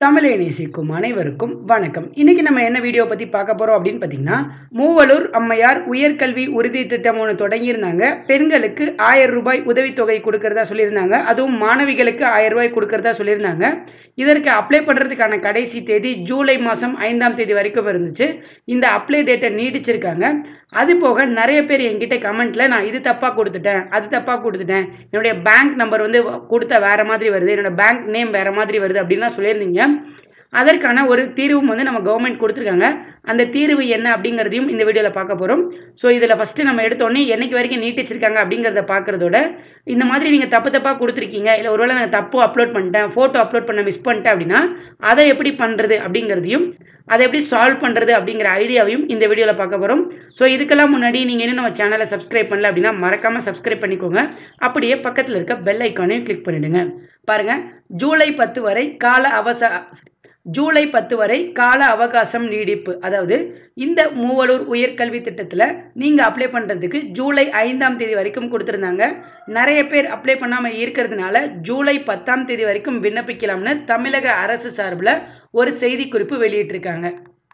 தமிழை நேசிக்கும் அனைவருக்கும் வணக்கம் இன்னைக்கு நம்ம என்ன வீடியோ பற்றி பார்க்க போகிறோம் அப்படின்னு பார்த்தீங்கன்னா மூவலூர் அம்மையார் உயர்கல்வி உறுதி திட்டம் ஒன்று தொடங்கியிருந்தாங்க பெண்களுக்கு ஆயிரம் ரூபாய் உதவித்தொகை கொடுக்கறதா சொல்லியிருந்தாங்க அதுவும் மாணவிகளுக்கு ஆயிரம் ரூபாய் கொடுக்கறதா சொல்லியிருந்தாங்க இதற்கு அப்ளை பண்ணுறதுக்கான கடைசி தேதி ஜூலை மாதம் ஐந்தாம் தேதி வரைக்கும் இருந்துச்சு இந்த அப்ளை டேட்டை நீடிச்சிருக்காங்க அது போக நிறைய பேர் என்கிட்ட கமெண்ட்டில் நான் இது தப்பாக கொடுத்துட்டேன் அது தப்பாக கொடுத்துட்டேன் என்னுடைய பேங்க் நம்பர் வந்து கொடுத்த வேறு மாதிரி வருது என்னோட பேங்க் நேம் வேறு மாதிரி வருது அப்படின்லாம் சொல்லியிருந்தீங்க அதற்கான ஒரு தீர்வும் வந்து நம்ம கவர்மெண்ட் கொடுத்துருக்காங்க அந்த தீர்வு என்ன அப்படிங்கிறதையும் இந்த வீடியோவில் பார்க்க போகிறோம் ஸோ இதில் ஃபஸ்ட்டு நம்ம எடுத்தோடனே என்னைக்கு வரைக்கும் நீட்டிச்சிருக்காங்க அப்படிங்கிறத பார்க்குறதோட இந்த மாதிரி நீங்கள் தப்பு தப்பாக கொடுத்துருக்கீங்க இல்லை ஒருவேளை நான் தப்பு அப்லோட் பண்ணிட்டேன் ஃபோட்டோ அப்லோட் பண்ண மிஸ் பண்ணிட்டேன் அப்படின்னா அதை எப்படி பண்ணுறது அப்படிங்கிறதையும் அதை எப்படி சால்வ் பண்ணுறது அப்படிங்கிற ஐடியாவையும் இந்த வீடியோவில் பார்க்க போகிறோம் ஸோ இதுக்கெல்லாம் முன்னாடி நீங்கள் இன்னும் நம்ம சேனலை சப்ஸ்கிரைப் பண்ணல அப்படின்னா மறக்காமல் சப்ஸ்கிரைப் பண்ணிக்கோங்க அப்படியே பக்கத்தில் இருக்க பெல் ஐக்கானையும் கிளிக் பண்ணிவிடுங்க பாருங்கள் ஜூலை பத்து வரை கால அவச ஜூலை பத்து வரை கால அவகாசம் நீடிப்பு அதாவது இந்த மூவலூர் உயர்கல்வி திட்டத்தில் நீங்கள் அப்ளை பண்ணுறதுக்கு ஜூலை ஐந்தாம் தேதி வரைக்கும் கொடுத்துருந்தாங்க நிறைய பேர் அப்ளை பண்ணாமல் இருக்கிறதுனால ஜூலை பத்தாம் தேதி வரைக்கும் விண்ணப்பிக்கலாம்னு தமிழக அரசு சார்பில் ஒரு செய்திக்குறிப்பு வெளியிட்டிருக்காங்க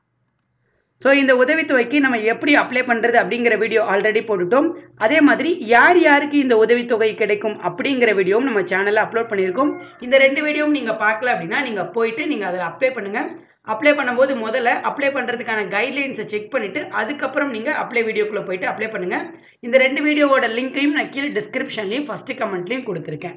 ஸோ இந்த உதவித்தொகைக்கு நம்ம எப்படி அப்ளை பண்ணுறது அப்படிங்கிற வீடியோ ஆல்ரெடி போட்டுட்டோம் அதே மாதிரி யார் யாருக்கு இந்த உதவித்தொகை கிடைக்கும் அப்படிங்கிற வீடியோவும் நம்ம சேனலில் அப்லோட் பண்ணியிருக்கோம் இந்த ரெண்டு வீடியோவும் நீங்கள் பார்க்கல அப்படின்னா நீங்கள் போயிட்டு நீங்கள் அதில் அப்ளை பண்ணுங்கள் அப்ளை பண்ணும்போது முதல்ல அப்ளை பண்ணுறதுக்கான கைட்லைன்ஸை செக் பண்ணிவிட்டு அதுக்கப்புறம் நீங்கள் அப்ளை வீடியோக்குள்ளே போயிட்டு அப்ளை பண்ணுங்கள் இந்த ரெண்டு வீடியோவோட லிங்க்கையும் நான் கீழே டிஸ்கிரிப்ஷன்லேயும் ஃபஸ்ட்டு கமெண்ட்லேயும் கொடுத்துருக்கேன்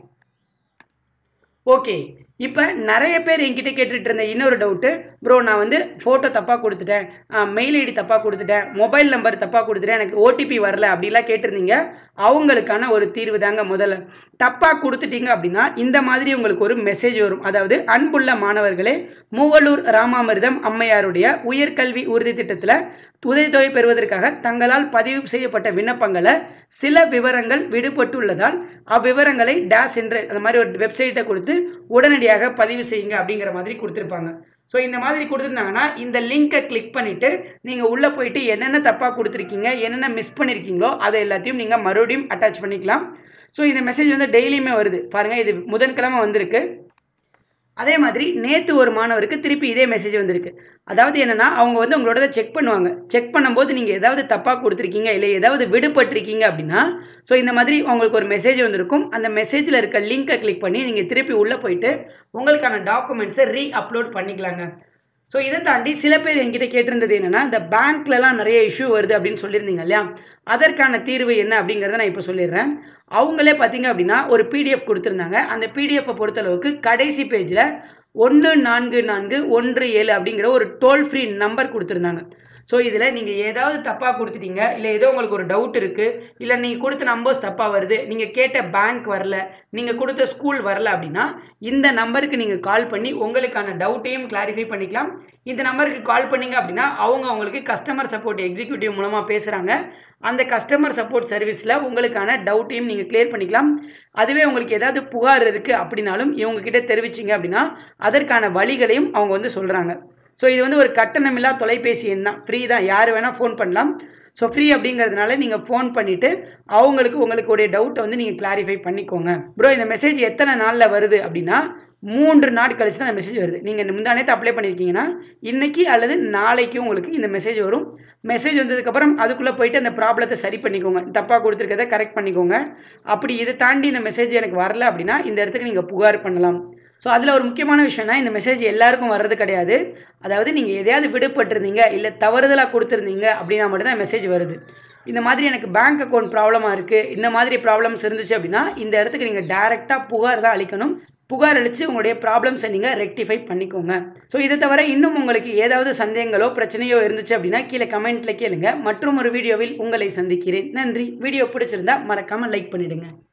ஓகே இப்போ நிறைய பேர் என்கிட்ட கேட்டுட்டு இருந்த இன்னொரு டவுட்டு ப்ரோ நான் வந்து ஃபோட்டோ தப்பாக கொடுத்துட்டேன் மெயில் ஐடி தப்பாக கொடுத்துட்டேன் மொபைல் நம்பர் தப்பாக கொடுத்துட்டேன் எனக்கு ஓடிபி வரல அப்படிலாம் கேட்டிருந்தீங்க அவங்களுக்கான ஒரு தீர்வு தாங்க முதல்ல தப்பாக கொடுத்துட்டீங்க அப்படின்னா இந்த மாதிரி உங்களுக்கு ஒரு மெசேஜ் வரும் அதாவது அன்புள்ள மாணவர்களே மூவலூர் ராமாமிர்தம் அம்மையாருடைய உயர்கல்வி உறுதி திட்டத்தில் உதவித்தொகை பெறுவதற்காக தங்களால் பதிவு செய்யப்பட்ட விண்ணப்பங்களை சில விவரங்கள் விடுபட்டுள்ளதால் அவ்விவரங்களை டேஸ் என்ற அந்த மாதிரி ஒரு வெப்சைட்டை கொடுத்து உடனடியாக பதிவு செய்யுங்க அப்படிங்கிற மாதிரி கொடுத்துருப்பாங்க ஸோ இந்த மாதிரி கொடுத்துருந்தாங்கன்னா இந்த லிங்கை கிளிக் பண்ணிவிட்டு நீங்கள் உள்ளே போயிட்டு என்னென்ன தப்பாக கொடுத்துருக்கீங்க என்னென்ன மிஸ் பண்ணியிருக்கீங்களோ அதை எல்லாத்தையும் நீங்கள் மறுபடியும் அட்டாச் பண்ணிக்கலாம் ஸோ இந்த மெசேஜ் வந்து டெய்லியுமே வருது பாருங்கள் இது புதன்கிழமை வந்திருக்கு அதே மாதிரி நேற்று ஒரு மாணவருக்கு திருப்பி இதே மெசேஜ் வந்திருக்கு அதாவது என்னென்னா அவங்க வந்து உங்களோட செக் பண்ணுவாங்க செக் பண்ணும்போது நீங்கள் ஏதாவது தப்பாக கொடுத்துருக்கீங்க இல்லை ஏதாவது விடுபட்டிருக்கீங்க அப்படின்னா ஸோ இந்த மாதிரி உங்களுக்கு ஒரு மெசேஜ் வந்திருக்கும் அந்த மெசேஜில் இருக்க லிங்க்கை கிளிக் பண்ணி நீங்கள் திருப்பி உள்ளே போயிட்டு உங்களுக்கான டாக்குமெண்ட்ஸை ரீ அப்லோட் பண்ணிக்கலாங்க ஸோ இதை தாண்டி சில பேர் என்கிட்ட கேட்டிருந்தது என்னென்னா இந்த பேங்க்லலாம் நிறைய இஷ்யூ வருது அப்படின்னு சொல்லியிருந்தீங்க இல்லையா அதற்கான தீர்வு என்ன அப்படிங்கிறத நான் இப்போ சொல்லிடுறேன் அவங்களே பார்த்தீங்க அப்படின்னா ஒரு பிடிஎஃப் கொடுத்துருந்தாங்க அந்த பிடிஎஃப்பை பொறுத்தளவுக்கு கடைசி பேஜில் ஒன்று நான்கு நான்கு ஒன்று ஏழு அப்படிங்கிற ஒரு டோல் ஃப்ரீ நம்பர் கொடுத்துருந்தாங்க ஸோ இதில் நீங்கள் ஏதாவது தப்பாக கொடுத்துட்டீங்க இல்லை ஏதோ உங்களுக்கு ஒரு டவுட் இருக்குது இல்லை நீங்கள் கொடுத்த நம்பர்ஸ் தப்பாக வருது நீங்கள் கேட்ட பேங்க் வரல நீங்கள் கொடுத்த ஸ்கூல் வரல அப்படின்னா இந்த நம்பருக்கு நீங்கள் கால் பண்ணி உங்களுக்கான டவுட்டையும் கிளாரிஃபை பண்ணிக்கலாம் இந்த நம்பருக்கு கால் பண்ணிங்க அப்படின்னா அவங்க அவங்களுக்கு கஸ்டமர் சப்போர்ட் எக்ஸிக்யூட்டிவ் மூலமாக பேசுகிறாங்க அந்த கஸ்டமர் சப்போர்ட் சர்வீஸில் உங்களுக்கான டவுட்டையும் நீங்கள் கிளியர் பண்ணிக்கலாம் அதுவே உங்களுக்கு ஏதாவது புகார் இருக்குது அப்படின்னாலும் இவங்ககிட்ட தெரிவிச்சிங்க அப்படின்னா அதற்கான வழிகளையும் அவங்க வந்து சொல்கிறாங்க ஸோ இது வந்து ஒரு கட்டணமில்லா தொலைபேசி எண் தான் ஃப்ரீ தான் யார் வேணால் ஃபோன் பண்ணலாம் ஸோ ஃப்ரீ அப்படிங்கிறதுனால நீங்கள் ஃபோன் பண்ணிவிட்டு அவங்களுக்கு உங்களுக்குடைய டவுட்டை வந்து நீங்கள் கிளாரிஃபை பண்ணிக்கோங்க ப்ரோ இந்த மெசேஜ் எத்தனை நாளில் வருது அப்படின்னா மூன்று நாள் கழிச்சு தான் அந்த மெசேஜ் வருது நீங்கள் முந்தானேத்து அப்ளை பண்ணியிருக்கீங்கன்னா இன்றைக்கி அல்லது நாளைக்கு உங்களுக்கு இந்த மெசேஜ் வரும் மெசேஜ் வந்ததுக்கப்புறம் அதுக்குள்ளே போயிட்டு அந்த ப்ராப்ளத்தை சரி பண்ணிக்கோங்க தப்பாக கொடுத்துருக்கதை கரெக்ட் பண்ணிக்கோங்க அப்படி இதை தாண்டி இந்த மெசேஜ் எனக்கு வரல அப்படின்னா இந்த இடத்துக்கு நீங்கள் புகார் பண்ணலாம் ஸோ அதில் ஒரு முக்கியமான விஷயம்னா இந்த மெசேஜ் எல்லாருக்கும் வர்றது கிடையாது அதாவது நீங்கள் எதையாவது விடுபட்டிருந்தீங்க இல்லை தவறுதலாக கொடுத்துருந்தீங்க அப்படின்னா மட்டும்தான் மெசேஜ் வருது இந்த மாதிரி எனக்கு பேங்க் அக்கௌண்ட் ப்ராப்ளமாக இருக்குது இந்த மாதிரி ப்ராப்ளம்ஸ் இருந்துச்சு அப்படின்னா இந்த இடத்துக்கு நீங்கள் டேரெக்டாக புகார் தான் அளிக்கணும் புகார் அளித்து உங்களுடைய ப்ராப்ளம்ஸை நீங்கள் ரெக்டிஃபை பண்ணிக்கோங்க ஸோ இதை தவிர இன்னும் உங்களுக்கு ஏதாவது சந்தேகங்களோ பிரச்சனையோ இருந்துச்சு அப்படின்னா கீழே கமெண்ட்டில் கேளுங்க மற்றும் ஒரு வீடியோவில் உங்களை சந்திக்கிறேன் நன்றி வீடியோ பிடிச்சிருந்தா மறக்காமல் லைக் பண்ணிவிடுங்க